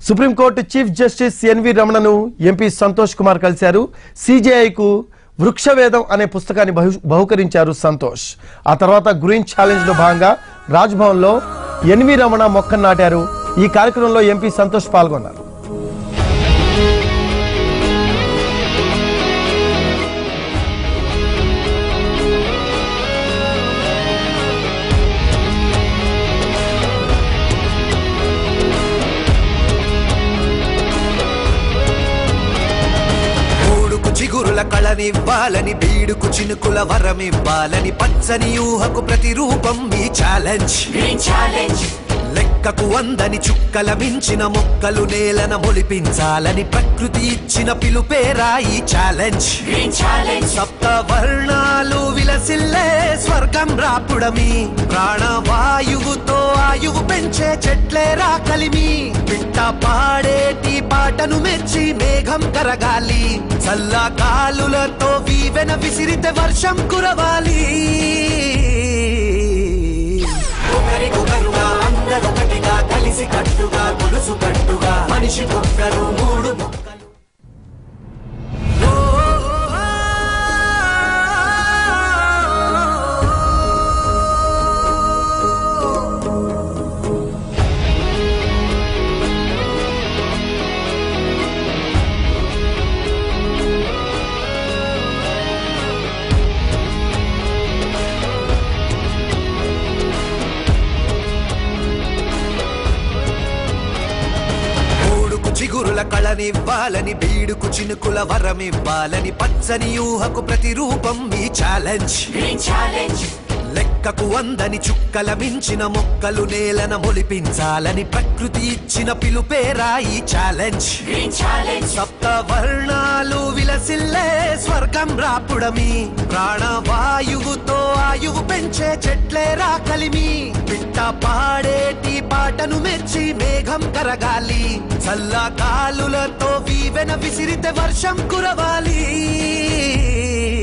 supreme court chief justice N V రమణను MP Santosh Kumar కలిశారు సిజేఐకు వృక్షవేదం అనే పుస్తకాన్ని బహు- బహుకరించారు సంతోష్ ఆ తర్వాత గ్రీన్ ఛాలెంజ్ లో భాగంగా రాజ్భవన్ లో ఎన్వి రమణ మొక్కను నాటారు ఈ కార్యక్రమంలో ఎంపీ సంతోష్ పాల్గొన్నారు మూడుకు చిగురుల కళనివ్వాలని బీడుకు చినుకుల వరమివ్వాలని పచ్చని ఊహకు ప్రతిరూపం ఈ ఛాలెంజ్ లెక్కకు అందని చుక్కల మించిన మొక్కలు నేలన మొలిపించాలని ప్రకృతి ఇచ్చిన పిలుపేరా ఈ ఛాలెంజ్ సప్త వర్ణాలు విలసిల్లే స్వర్గం రాపుడమి ప్రాణవాయువుతో ఆయువు పెంచే చెట్లే రా కలిమి పిట్ట పాడేటి పాటను మెచ్చి మేఘం కరగాలి చల్ల కాలులతో వీవెన విసిరితే వర్షం కురవాలి ఒకరికొకరుగా అందరొకటిగా కలిసి కట్టుగా గొలుసు కట్టుగా మనిషి మొక్కలు మూడు మొక్కలు మూడుకు చిగురుల కళనివ్వాలని బీడుకు చినుకుల వరమివ్వాలని పచ్చని ఊహకు ప్రతిరూపం ఈ ఛాలెంజ్ లెక్కకు అందని చుక్కల మించిన మొక్కలు నేలన మొలిపించాలని ప్రకృతి ఇచ్చిన పిలుపేరా ఈ ఛాలెంజ్ సప్త వర్ణాలు విలసిల్లే స్వర్గం రాపుడమి ప్రాణవాయువుతో ఆయువు పెంచే చెట్లే రా కలిమి పిట్ట పాడేటి పాటను మెచ్చి మేఘం కరగాలి చల్ల కాలులతో వీవెన విసిరితే వర్షం కురవాలి